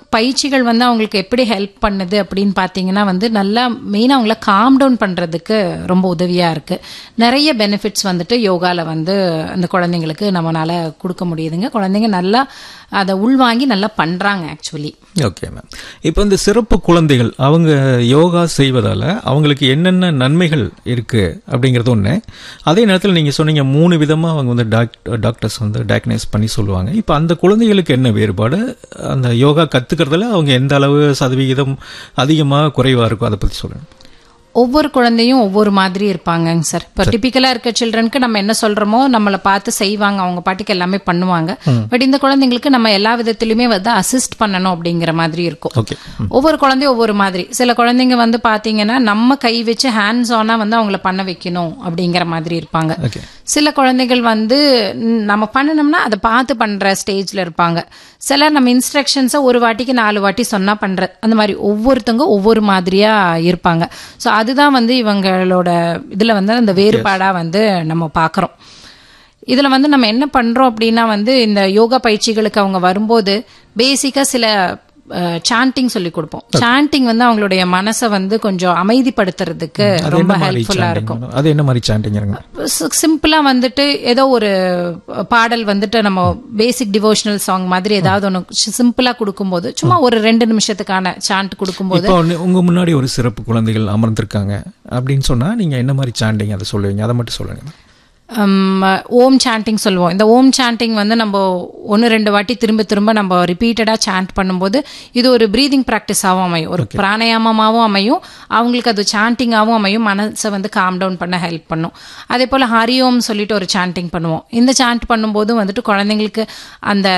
பயிற்சிகள் வந்து அவங்களுக்கு எப்படி ஹெல்ப் பண்ணுது அப்படின்னு பார்த்தீங்கன்னா வந்து நல்லா மெயினாக அவங்கள காம் டவுன் பண்ணுறதுக்கு ரொம்ப உதவியாக இருக்குது நிறைய பெனிஃபிட்ஸ் வந்துட்டு யோகாவில் வந்து அந்த குழந்தைங்களுக்கு நம்மளால கொடுக்க முடியுதுங்க குழந்தைங்க நல்லா அதை உள்வாங்கி நல்லா பண்ணுறாங்க ஆக்சுவலி ஓகே மேம் இப்போ இந்த சிறப்பு குழந்தைகள் அவங்க யோகா செய்வதால அவங்களுக்கு என்னென்ன நன்மைகள் இருக்கு அப்படிங்கிறது ஒன்று அதே நேரத்தில் நீங்கள் சொன்னீங்க மூணு விதமாக அவங்க வந்து டாக்டர் டாக்டர்ஸ் வந்து டயக்னைஸ் பண்ணி சொல்லுவாங்க இப்போ அந்த குழந்தைகளுக்கு என்ன வேறுபாடு அந்த யோகா கற்றுக்கிறதுல அவங்க எந்த அளவு சதவிகிதம் அதிகமாக குறைவாக இருக்கும் அதை பற்றி சொல்லுங்கள் ஒவ்வொரு குழந்தையும் ஒவ்வொரு மாதிரி இருப்பாங்கங்க சார் இப்போ டிபிக்கலா இருக்க சில்ட்ரனுக்கு நம்ம என்ன சொல்றோமோ நம்மளை பார்த்து செய்வாங்க அவங்க பாட்டுக்கு எல்லாமே பண்ணுவாங்க பட் இந்த குழந்தைங்களுக்கு நம்ம எல்லா விதத்திலுமே வந்து அசிஸ்ட் பண்ணணும் அப்படிங்கிற மாதிரி இருக்கும் ஓகே ஒவ்வொரு குழந்தையும் ஒவ்வொரு மாதிரி சில குழந்தைங்க வந்து பாத்தீங்கன்னா நம்ம கை வச்சு ஹேண்ட்ஸ் ஆனா வந்து அவங்கள பண்ண வைக்கணும் அப்படிங்கிற மாதிரி இருப்பாங்க ஓகே சில குழந்தைகள் வந்து ம், நம்ம பண்ணணும்னா அதை பார்த்து பண்ற ஸ்டேஜ்ல இருப்பாங்க சிலர் நம்ம இன்ஸ்ட்ரக்ஷன்ஸை ஒரு வாட்டிக்கு நாலு வாட்டி சொன்னா பண்ற அந்த மாதிரி ஒவ்வொருத்தவங்க ஒவ்வொரு மாதிரியா இருப்பாங்க ஸோ அதுதான் வந்து இவங்களோட இதுல வந்து அந்த வேறுபாடா வந்து நம்ம பார்க்கறோம் இதுல வந்து நம்ம என்ன பண்றோம் அப்படின்னா வந்து இந்த யோகா பயிற்சிகளுக்கு அவங்க வரும்போது பேசிக்கா சில சாண்டிங் சொல்லி கொடுப்போம் சாண்டிங் வந்து அவங்களுடைய மனசை வந்து கொஞ்சம் அமைதிப்படுத்துறதுக்கு அது ரொம்ப என்ன மாதிரி ஹெல்ப்ஃபுல்லா இருக்கும் சாண்டிங் அது என்ன மாதிரி சாண்டிங் இருங்க சிம்பிளா வந்துட்டு ஏதோ ஒரு பாடல் வந்துட்டு நம்ம பேசிக் டிவோஷனல் சாங் மாதிரி ஏதாவது ஒன்று சிம்பிளா கொடுக்கும்போது சும்மா ஒரு ரெண்டு நிமிஷத்துக்கான சாண்ட் கொடுக்கும்போது இப்போ ஒண்ணு- உங்க முன்னாடி ஒரு சிறப்பு குழந்தைகள் அமர்ந்திருக்காங்க அப்படின்னு சொன்னா நீங்க என்ன மாதிரி சாண்டிங் அதை சொல்லுவீங்க அதை மட்டும் சொல்லுங்க ஹம், ஓம் சாண்டிங் சொல்லுவோம் இந்த ஓம் சாண்டிங் வந்து நம்ம ஒன்று ரெண்டு வாட்டி திரும்ப திரும்ப நம்ம ரிப்பீட்டடாக சாண்ட் பண்ணும்போது இது ஒரு ப்ரீதிங் ப்ராக்டிஸாகவும் அமையும் ஒரு பிராணாயாமமாகவும் அமையும் அவங்களுக்கு அது சாண்டிங்காகவும் அமையும் மனசை வந்து காம் டவுன் பண்ண ஹெல்ப் பண்ணும் அதே போல் ஹரிஓம் சொல்லிட்டு ஒரு சாண்டிங் பண்ணுவோம் இந்த சாண்ட் பண்ணும்போது வந்துட்டு குழந்தைங்களுக்கு அந்த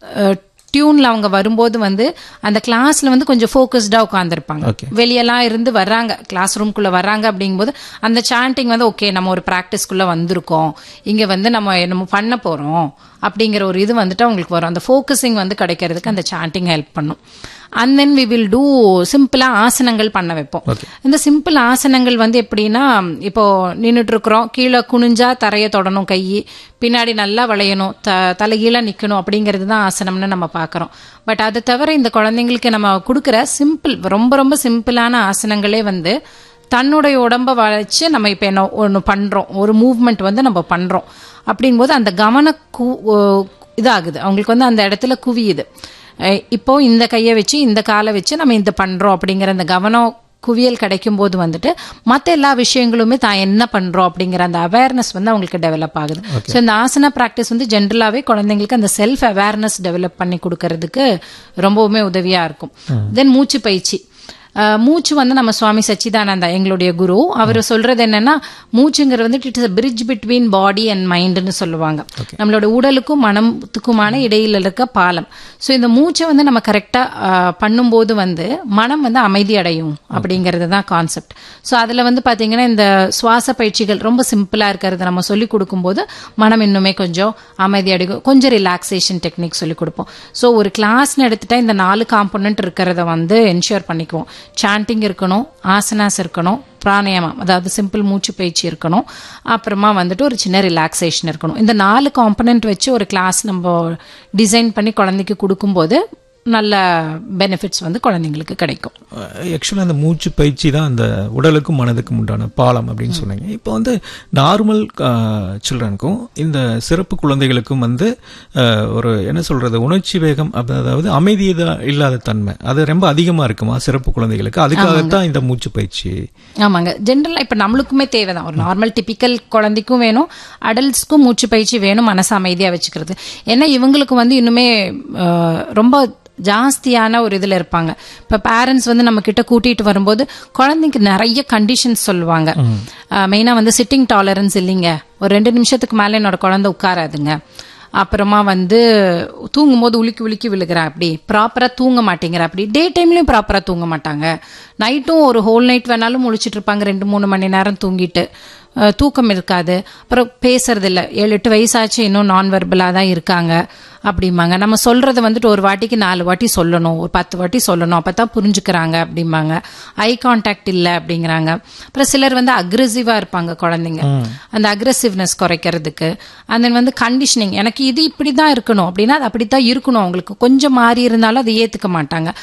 டியூன்ல அவங்க வரும்போது வந்து அந்த கிளாஸ்ல வந்து கொஞ்சம் ஃபோக்கஸ்டா உட்காந்துருப்பாங்க Okay. வெளியெல்லாம் இருந்து வர்றாங்க கிளாஸ் ரூம்குள்ள வர்றாங்க அப்படிங்கும்போது அந்த சாண்டிங் வந்து ஓகே நம்ம ஒரு ப்ராக்டிஸ்க்குள்ள வந்திருக்கோம் இங்க வந்து நம்ம நம்ம பண்ண போறோம் அப்படிங்கிற ஒரு இது வந்துட்டு அவங்களுக்கு வரும் அந்த ஃபோக்கஸிங் வந்து கிடைக்கிறதுக்கு அந்த சாண்டிங் ஹெல்ப் பண்ணும் and then we will do சிம்பிளா ஆசனங்கள் பண்ண வைப்போம் Okay. இந்த சிம்பிள் ஆசனங்கள் வந்து எப்படின்னா இப்போ நின்றுட்டு இருக்கிறோம் கீழே குனிஞ்சா தரையை தொடணும் கை பின்னாடி நல்லா வளையணும் த தலைகீழ நிக்கணும் அப்படிங்கிறது தான் ஆசனம்னு நம்ம பார்க்கறோம் பட் அதை தவிர இந்த குழந்தைங்களுக்கு நம்ம கொடுக்குற சிம்பிள் ரொம்ப ரொம்ப சிம்பிளான ஆசனங்களே வந்து தன்னுடைய உடம்ப வளைச்சு நம்ம இப்போ என்ன ஒன்று பண்றோம் ஒரு மூவ்மெண்ட் வந்து நம்ம பண்றோம் அப்படிங்கும்போது அந்த கவன கு இதாகுது அவங்களுக்கு வந்து அந்த இடத்துல குவியுது அஹ் இப்போ இந்த கையை வச்சு இந்த காலை வச்சு நம்ம இந்த பண்றோம் அப்படிங்கிற அந்த கவனம் குவியல் கிடைக்கும் போது வந்துட்டு மற்ற எல்லா விஷயங்களுமே தான் என்ன பண்றோம் அப்படிங்கிற அந்த அவேர்னஸ் வந்து அவங்களுக்கு டெவலப் ஆகுது ஸோ இந்த ஆசனா ப்ராக்டிஸ் வந்து ஜென்ரலாவே குழந்தைங்களுக்கு அந்த செல்ஃப் அவேர்னஸ் டெவலப் பண்ணி கொடுக்கறதுக்கு ரொம்பவுமே உதவியா இருக்கும் தென் மூச்சு பயிற்சி அஹ், மூச்சு வந்து நம்ம சுவாமி சச்சிதானந்தா எங்களுடைய குரு அவர் சொல்றது என்னன்னா மூச்சுங்கிறது வந்து it's bridge between body and மைண்ட்னு சொல்லுவாங்க நம்மளோட உடலுக்கும் மனத்துக்குமான இடையில இருக்க பாலம் ஸோ இந்த மூச்சை வந்து நம்ம கரெக்டா பண்ணும்போது வந்து மனம் வந்து அமைதி அடையும் அப்படிங்கிறது தான் கான்செப்ட் ஸோ அதுல வந்து பாத்தீங்கன்னா இந்த சுவாச பயிற்சிகள் ரொம்ப சிம்பிளா இருக்கிறத நம்ம சொல்லி கொடுக்கும்போது மனம் இன்னுமே கொஞ்சம் அமைதி அடையும் கொஞ்சம் ரிலாக்ஸேஷன் டெக்னிக் சொல்லி கொடுப்போம் ஸோ ஒரு கிளாஸ்னு எடுத்துட்டா இந்த நாலு காம்பனண்ட் இருக்கிறத வந்து என்ஷூர் பண்ணிக்குவோம் சாண்டிங் இருக்கணும் ஆசனாஸ் இருக்கணும் பிராணாயாமம் அதாவது சிம்பிள் மூச்சு பயிற்சி இருக்கணும் அப்புறமா வந்துட்டு ஒரு சின்ன ரிலாக்ஸேஷன் இருக்கணும் இந்த நாலு காம்பனண்ட் வச்சு ஒரு கிளாஸ் நம்ம டிசைன் பண்ணி குழந்தைக்கு கொடுக்கும்போது நல்ல பெனிஃபிட்ஸ் வந்து குழந்தைங்களுக்கு கிடைக்கும் ஆக்சுவலாக அந்த மூச்சு பயிற்சி தான் அந்த உடலுக்கும் மனதுக்கும் உண்டான பாலம் அப்படின்னு சொன்னீங்க இப்போ வந்து நார்மல் சில்ட்ரனுக்கும் இந்த சிறப்பு குழந்தைகளுக்கும் வந்து அஹ், ஒரு என்ன சொல்றது உணர்ச்சி வேகம் அப்ப- அதாவது அமைதி இதா- இல்லாத தன்மை அது ரொம்ப அதிகமா இருக்குமா சிறப்பு குழந்தைகளுக்கு அதுக்காகத்தான் இந்த மூச்சு பயிற்சி ஆமாங்க ஜென்ரலா இப்ப நம்மளுக்குமே தேவைதான் ஒரு நார்மல் டிபிக்கல் குழந்தைக்கும் வேணும் அடல்ட்ஸ்க்கும் மூச்சு பயிற்சி வேணும் மனசு அமைதியா வச்சுக்கிறது ஏன்னா இவங்களுக்கு வந்து இன்னுமே அஹ், ரொம்ப ஜாஸ்தியான ஒரு இதுல இருப்பாங்க இப்ப பேரண்ட்ஸ் வந்து நம்ம கிட்ட கூட்டிட்டு வரும்போது குழந்தைக்கு நிறைய கண்டிஷன்ஸ் சொல்லுவாங்க மெயினா வந்து சிட்டிங் டாலரன்ஸ் இல்லைங்க ஒரு ரெண்டு நிமிஷத்துக்கு மேல என்னோட குழந்தை உட்காராதுங்க அப்புறமா வந்து தூங்கும்போது உலுக்கி உலுக்கி விழுகிறா அப்படி ப்ராப்பரா தூங்க மாட்டேங்கிறா அப்படி டே டைம்லயும் ப்ராப்பரா தூங்க மாட்டாங்க நைட்டும் ஒரு ஹோல் நைட் வேணாலும் முழிச்சிட்டு இருப்பாங்க ரெண்டு மூணு மணி நேரம் தூங்கிட்டு அஹ், தூக்கம் இருக்காது அப்புறம் பேசுறது இல்ல ஏழு எட்டு வயசாச்சு இன்னும் நான் வெர்பலா தான் இருக்காங்க அப்படிம்பாங்க நம்ம சொல்றத வந்துட்டு ஒரு வாட்டிக்கு நாலு வாட்டி சொல்லணும் ஒரு பத்து வாட்டி சொல்லணும் அப்பதான் புரிஞ்சுக்கிறாங்க அப்படிம்பாங்க ஐ கான்டாக்ட் இல்ல அப்படிங்கிறாங்க அப்புறம் சிலர் வந்து அக்ரெசிவா இருப்பாங்க குழந்தைங்க அந்த அக்ரெசிவ்னஸ் குறைக்கிறதுக்கு and then வந்து கண்டிஷனிங் எனக்கு இது இப்படிதான் இருக்கணும் அப்படின்னா அது அப்படித்தான் இருக்கணும் அவங்களுக்கு கொஞ்சம் மாறி இருந்தாலும் அதை ஏத்துக்க மாட்டாங்க